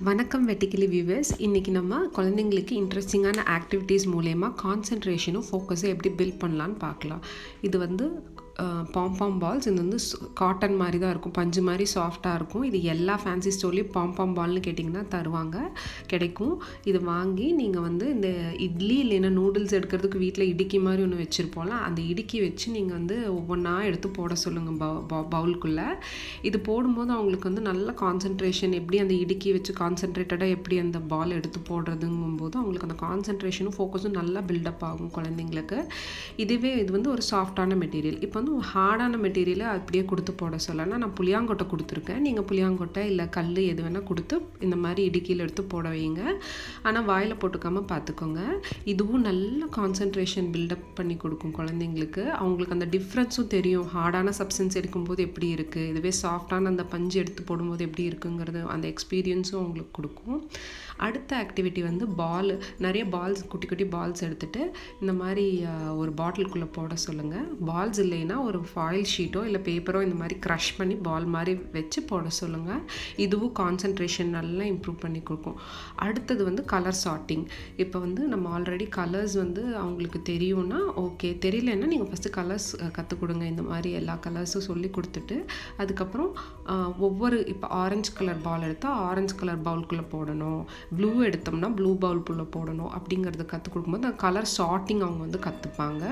வணக்கம் வெட்டிக்கிளி வியூவர்ஸ் இன்றைக்கி நம்ம குழந்தைங்களுக்கு இன்ட்ரெஸ்டிங்கான ஆக்டிவிட்டீஸ் மூலயமா கான்சன்ட்ரேஷனும் ஃபோக்கஸும் எப்படி பில்ட் பண்ணலான்னு பார்க்கலாம் இது வந்து பாம்பாம் பால்ஸ் இது வந்து காட்டன் மாதிரி தான் இருக்கும் பஞ்சு மாதிரி சாஃப்டாக இருக்கும் இது எல்லா ஃபேன்சி ஸ்டோர்லேயும் பாம்பாம் பால்னு கேட்டிங்கன்னா தருவாங்க கிடைக்கும் இது வாங்கி நீங்கள் வந்து இந்த இட்லி இல்லைன்னா நூடுல்ஸ் எடுக்கிறதுக்கு வீட்டில் இடுக்கி மாதிரி ஒன்று வச்சுருப்போம்ல அந்த இடுக்கி வச்சு நீங்கள் வந்து ஒவ்வொன்றா எடுத்து போட சொல்லுங்கள் பவுலுக்குள்ளே இது போடும்போது அவங்களுக்கு வந்து நல்ல கான்சன்ட்ரேஷன் எப்படி அந்த இடுக்கி வச்சு கான்சன்ட்ரேட்டடாக எப்படி அந்த பால் எடுத்து போடுறதுங்கும்போது அவங்களுக்கு அந்த கான்சன்ட்ரேஷனும் ஃபோக்கஸும் நல்லா பில்டப் ஆகும் குழந்தைங்களுக்கு இதுவே இது வந்து ஒரு சாஃப்டான மெட்டீரியல் இப்போ வந்து ஹார்டான மெட்டீரியலை அப்படியே கொடுத்து போட சொல்லனா நான் புளியாங்கொட்டை கொடுத்துருக்கேன் நீங்கள் புளியாங்கொட்டை இல்லை கல் எது வேணால் கொடுத்து இந்த மாதிரி இடுக்கியில் எடுத்து போட வைங்க ஆனால் வாயில் போட்டுக்காமல் பார்த்துக்கோங்க இதுவும் நல்ல கான்சன்ட்ரேஷன் பில்டப் பண்ணி கொடுக்கும் குழந்தைங்களுக்கு அவங்களுக்கு அந்த டிஃப்ரென்ஸும் தெரியும் ஹார்டான சப்ஸ்டன்ஸ் எடுக்கும்போது எப்படி இருக்குது இதுவே சாஃப்டான அந்த பஞ்சு எடுத்து போடும்போது எப்படி இருக்குங்கிறது அந்த எக்ஸ்பீரியன்ஸும் அவங்களுக்கு கொடுக்கும் அடுத்த ஆக்டிவிட்டி வந்து பால் நிறைய பால்ஸ் குட்டி குட்டி பால்ஸ் எடுத்துகிட்டு இந்த மாதிரி ஒரு பாட்டிலுக்குள்ளே போட சொல்லுங்கள் பால்ஸ் இல்லைன்னா ஒரு ஃபாயில் ஷீட்டோ இல்லை பேப்பரோ இந்த மாதிரி க்ரஷ் பண்ணி பால் மாதிரி வச்சு போட சொல்லுங்கள் இதுவும் கான்சன்ட்ரேஷன் நல்லா இம்ப்ரூவ் பண்ணி கொடுக்கும் அடுத்தது வந்து கலர் சார்ட்டிங் இப்போ வந்து நம்ம ஆல்ரெடி கலர்ஸ் வந்து அவங்களுக்கு தெரியும்னா ஓகே தெரியலன்னா நீங்கள் ஃபஸ்ட்டு கலர்ஸ் கற்றுக் கொடுங்க இந்த மாதிரி எல்லா கலர்ஸும் சொல்லி கொடுத்துட்டு அதுக்கப்புறம் ஒவ்வொரு இப்போ ஆரஞ்சு கலர் பால் எடுத்தால் ஆரஞ்சு கலர் பவுலுக்குள்ளே போடணும் ப்ளூ எடுத்தோம்னா ப்ளூ பவுலுக்குள்ளே போடணும் அப்படிங்கிறது கற்றுக் கொடுக்கும்போது அந்த கலர் சார்ட்டிங் அவங்க வந்து கற்றுப்பாங்க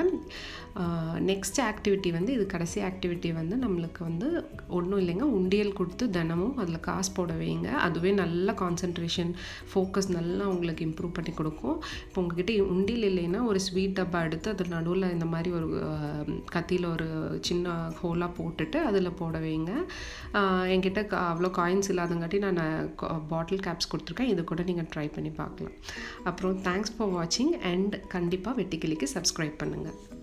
நெக்ஸ்ட் ஆக்டிவிட்டி வந்து இது கடைசி ஆக்டிவிட்டி வந்து நம்மளுக்கு வந்து ஒன்றும் இல்லைங்க உண்டியல் கொடுத்து தினமும் அதில் காசு போட வைங்க அதுவே நல்ல கான்சன்ட்ரேஷன் ஃபோக்கஸ் நல்லா உங்களுக்கு இம்ப்ரூவ் பண்ணி கொடுக்கும் இப்போ உங்ககிட்ட உண்டியல் இல்லைன்னா ஒரு ஸ்வீட் டப்பா எடுத்து அது நடுவில் இந்த மாதிரி ஒரு கத்தியில் ஒரு சின்ன ஹோலாக போட்டுட்டு அதில் போட வைங்க என்கிட்ட அவ்வளோ காயின்ஸ் இல்லாதங்காட்டி நான் பாட்டில் கேப்ஸ் கொடுத்துருக்கேன் இது கூட நீங்கள் ட்ரை பண்ணி பார்க்கலாம் அப்புறம் தேங்க்ஸ் ஃபார் வாட்சிங் அண்ட் கண்டிப்பாக வெட்டிக்கிளிக்கு சப்ஸ்கிரைப் பண்ணுங்கள்